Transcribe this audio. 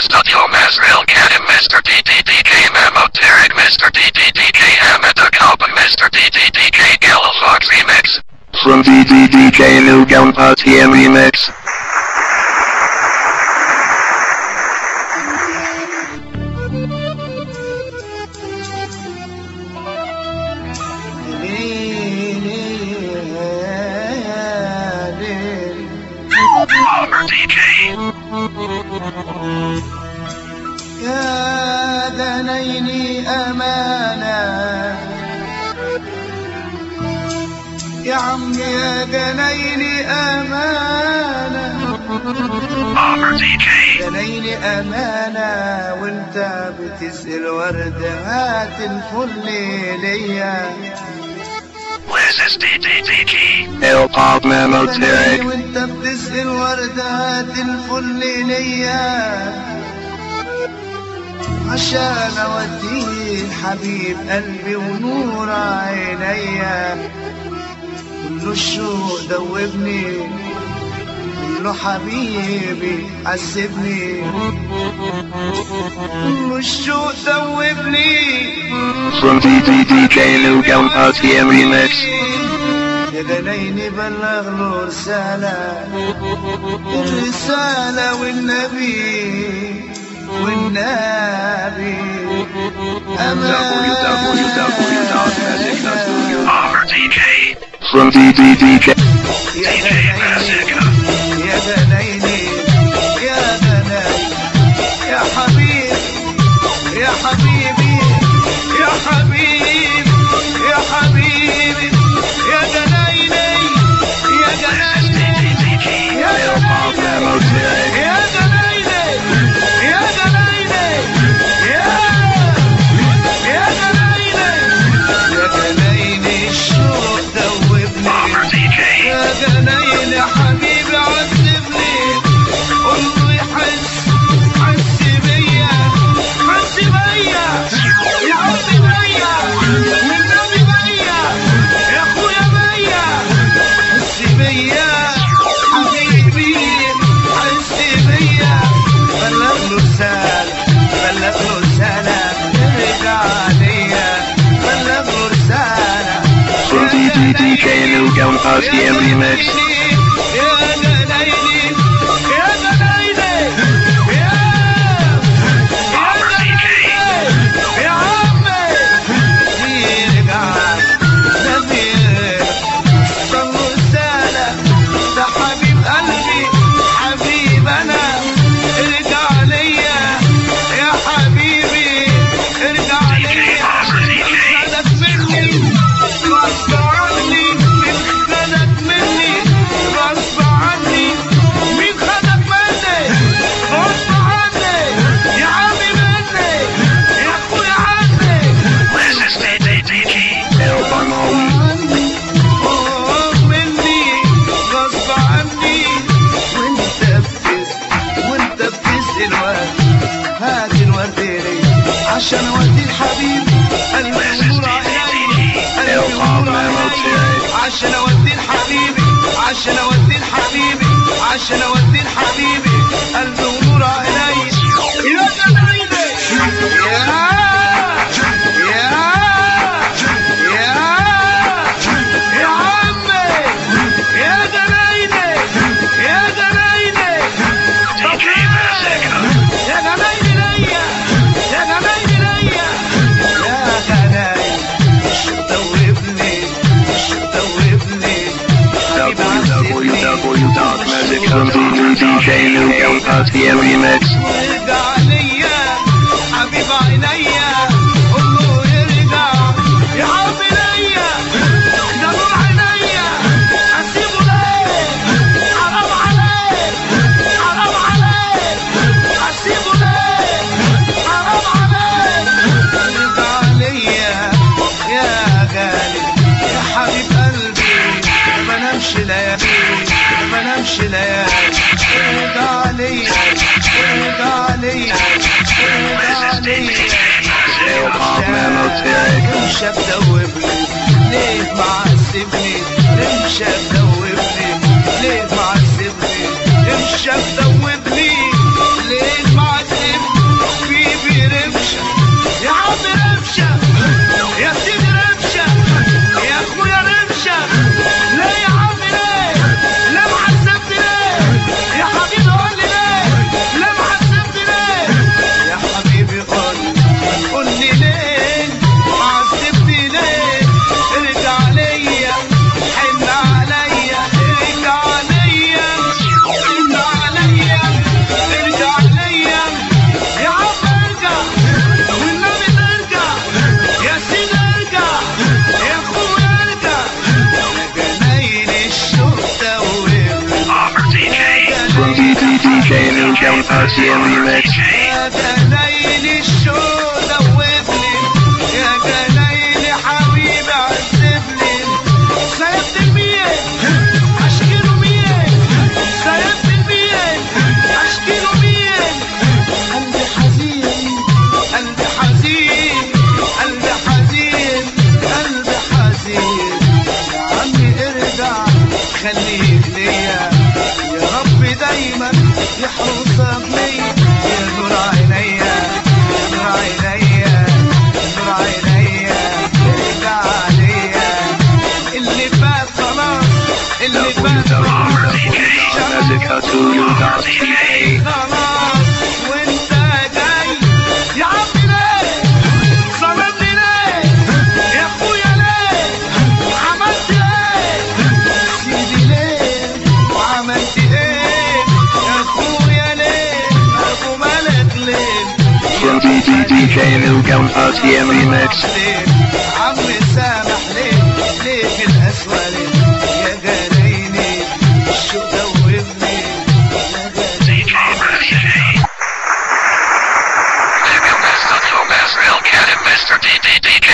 SW Masrael Cadim Mr. DDDJ Mamoteric Mr. DDDJ Hamid Akalpa Mr. DDDJ Galafox Remix. From DDDJ New Gunpa TM Remix. Palmer DJ. يا دنيني أمانة يا عم يا دنيني أمانة Palmer DJ. دنيني أمانة وانت بتسأل وردة هات الفل ليا Liz is DDDG. L Pop دنيني Mamoteric. وانت بتسأل وردة هات الفل ليا عشان اوديه حبيب قلبي ونور عينيا كله الشوق دوبني كله حبيبي عذبني كله الشوق دوبني From DDDJ New Gunpa TM Remix. يا دنيني بلغ له رسالة الرسالة والنبي والنبي أمان Palmer DJ. From DDDJ. يا DJ دنيني Massacre. يا دنيني يا دنيني يا حبيبي يا حبيبي يا حبيبي يا حبيبي يا دنيني يا Liz is دنيني DDDG. يا L Pop دنيني Mamoteric. يا دنيني يا دنيني يا يا دنيني يا دنيني الشوق دوبني Palmer DJ. يا دنيني حبيبي عذبني قول له يحس حس بيا حس بيا يا عمي بيا والنبي بيا يا اخويا بيا حس بيا حبيبي حس بيا بلغ له رسالة بلغ له رسالة ارجع ليا بلغ له رسالة From DDDJ New Gunpa TM Remix. DJ Palmer DJ. خدك مني غصب عني مين خدك مني غصب عني مين خدك مني غصب عني يا عمي مني يا اخويا عني Liz is DDDG. L Pop غصب مني غصب عني وانت بتسأل وانت بتسأل ورد هات الورد لي عشان اودي الحبيب قلبي ونور عيني قلبي ونور عيني عشان اودي الحبيبي عشان اودي الحبيبي عشان اودي الحبيبي قلبي ونور عيني يا جميلي يا يا يا يا عمي يا جنايني يا جنايني DJ Massacre. يا جنايني ليا يا جنايني ليا يا جنايني مش دوبني مش دوبني حبيبي عذبني www.magic from DDDJ New Gunpa TM Remix. وارجع ليا حبيب عينيا قول له يرجع يا حبي ليا ده نور عينيا اسيبه ليه حرام عليك حرام عليك اسيبه ليه حرام عليك ارجع ليا يا غالي يا حبيب قلبي ما نمشي ليالي ما نمشي ليالي ارجع ليا ارجع ليا ارجع ليا L Pop Mamoteric. امشى تدوبني ليه معذبني امشى تدوبني ليه معذبني امشى تدوبني ليه معذبني From DJ New Jam Party and Remix. يا جنايل الشوق دوبني يا جنايل حبيبي عذبني سيبت المية اشكي له مية سيبت المية اشكي له مية قلبي حزين قلبي حزين قلبي حزين قلبي حزين يا عمي ارجع خليك ليا يا رب دايما يحرسك ليا يا نور عينيا يا نور عينيا يا نور عينيا ارجع ليا اللي فات خلاص اللي فات Music خلاص وانت جاي يا عمي ليه ظلمني ليه يا اخويا ليه عملت ايه سيدي ليه وعملت ايه يا اخويا ليه ابو ملك ليه From DJ New Jam Party and Remix. ليه عم سامح ليه ليه في القسوة ليه يا جنايني الشوق دوبني يا جنايني Nigga, Mr. Thomas, real cat and Mr. DDDJ